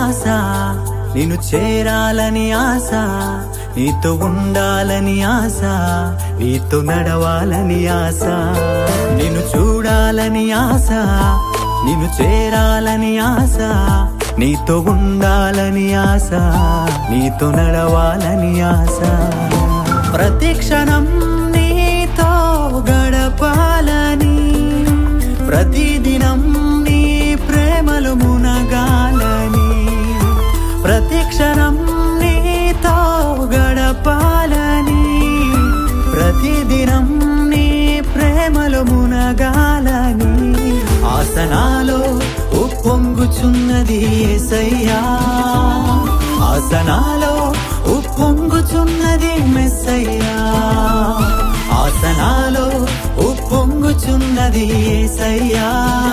ఆశ నిన్ను చేరాలని ఆశ నీతో ఉండాలని ఆశ నీతో నడవాలని ఆశ నిన్ను చూడాలని ఆశ నిన్ను చేరాలని ఆశ నీతో ఉండాలని ఆశ నీతో నడవాలని ఆశ ప్రతి క్షణం నీతో గడపాలని ప్రతిదినం నీ ప్రేమలు మునగాలని ప్రతి క్షణం నీతో గడపాలని ప్రతిదినం నీ ప్రేమలు మునగాలని ఆసనాలో ఉప్పొంగుచున్నది ఏసయ్యా ఆసనాలో ఉప్పొంగుచున్నది మెస్సయ్యా ఆసనాలో ఉప్పొంగుచున్నది ఏసయ్యా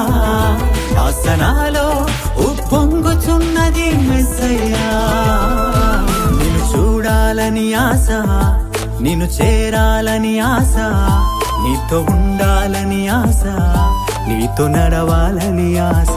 ఆసనాలో ఉప్పొంగుచున్నది మెస్సయ్యా నిన్ను చూడాలని ఆశ నిన్ను చేరాలని ఆశ నీతో ఉండాలని ఆశ నీతో నడవాలని ఆశ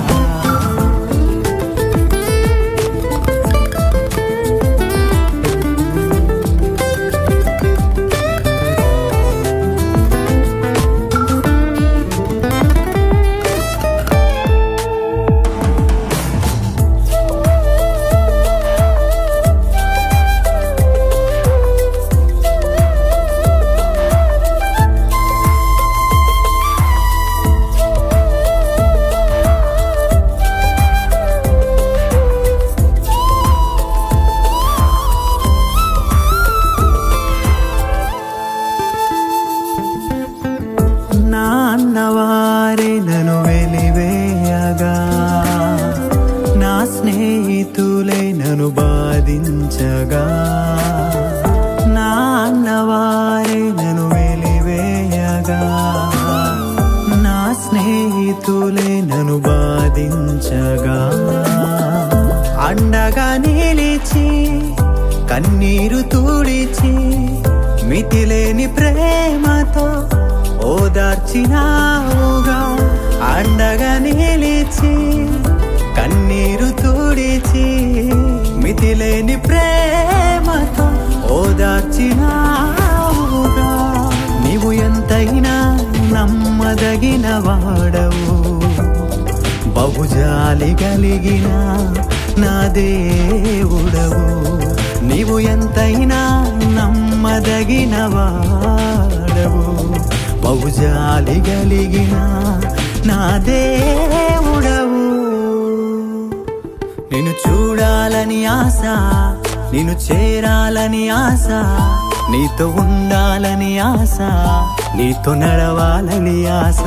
నా అన్నవారే నన్ను వెలివేయగా నా స్నేహితులే నన్ను బాధించగా నా అన్నవారే నన్ను వెలివేయగా నా స్నేహితులే నన్ను బాధించగా అండగా నిలిచి కన్నీరు తుడిచి మితిలేని ప్రేమతో ఓదార్చినావుగా అండగా నిలిచి కన్నీరు తుడిచి మితిలేని ప్రేమతో ఓదార్చినావుగా నీవు ఎంతైనా నమ్మదగిన వాడవు బహుజాలి కలిగిన నా దేవుడవు నీవు ఎంతైనా నమ్మదగిన వాడవు బహుజాలి కలిగిన నా దేవుడవు నిన్ను చూడాలని ఆశ నిన్ను చేరాలని ఆశ నీతో ఉండాలని ఆశ నీతో నడవాలని ఆశ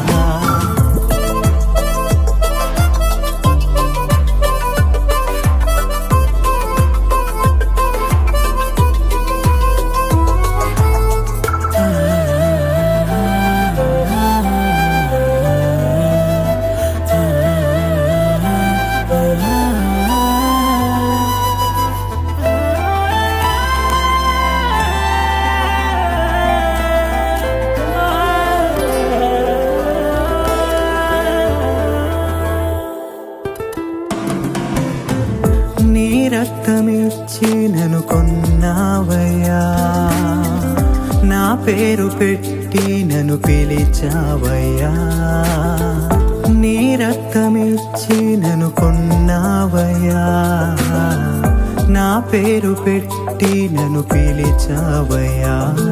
నీ రక్తమిచ్చి నన్ను కొన్నావయ్యా నా పేరు పెట్టి నన్ను పిలిచావయ్యా నీ రక్తమిచ్చి నన్ను కొన్నావయ్యా నా పేరు పెట్టి నన్ను పిలిచావయ్యా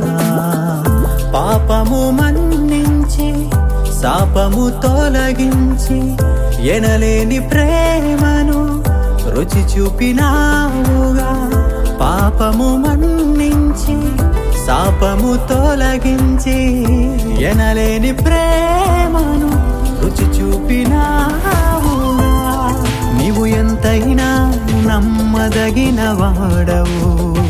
పాపము మన్నించి శాపము తొలగించి ఎనలేని ప్రేమను రుచి చూపినావుగా పాపము మన్నించి శాపము తొలగించి ఎనలేని ప్రేమను రుచి చూపినావుగా నీవు ఎంతైనా నమ్మదగిన వాడవు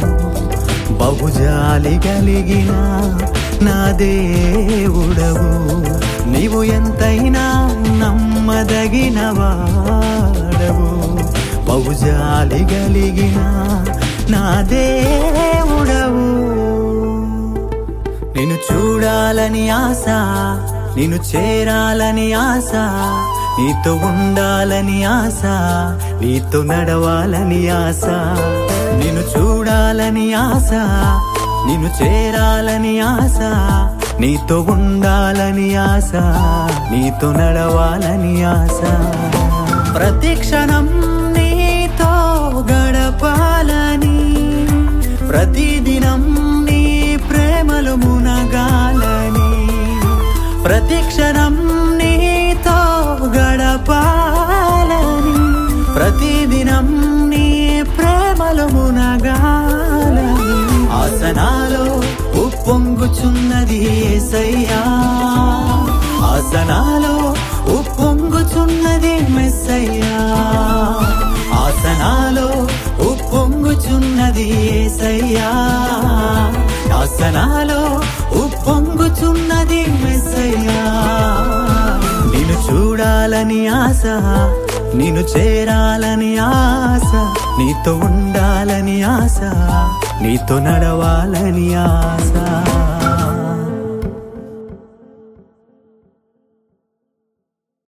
బహుజాలి కలిగిన నా దేవుడవు నీవు ఎంతైనా నమ్మదగిన వాడవు బహుజాలి కలిగిన నా దేవుడవు నిన్ను చూడాలని ఆశ నిన్ను చేరాలని ఆశ నీతో ఉండాలని ఆశ నీతో నడవాలని ఆశ నిన్ను చూడాలని ఆశ నిన్ను చేరాలని ఆశ నీతో ఉండాలని ఆశ నీతో నడవాలని ఆశ ప్రతి క్షణం నీతో గడపాలని ప్రతిదినం నీ ప్రేమలు మునగాలని ప్రతి క్షణం నీతో గడపాలని ప్రతిదినం నీ ప్రేమలు మునగాలని ఆసనాలో ఉప్పొంగుచున్నది ఏసయ్యా ఆసనాలో ఉప్పొంగుచున్నది మెస్సయ్యా ఆసనాలో ఉప్పొంగుచున్నది ఏసయ్యా ఆసనాలో ఉప్పొంగుచున్నది మెస్సయ్యా నిన్ను చూడాలని ఆశ నిన్ను చేరాలని ఆశ నీతో ఉండాలని ఆశ నీతో నడవాలని ఆశ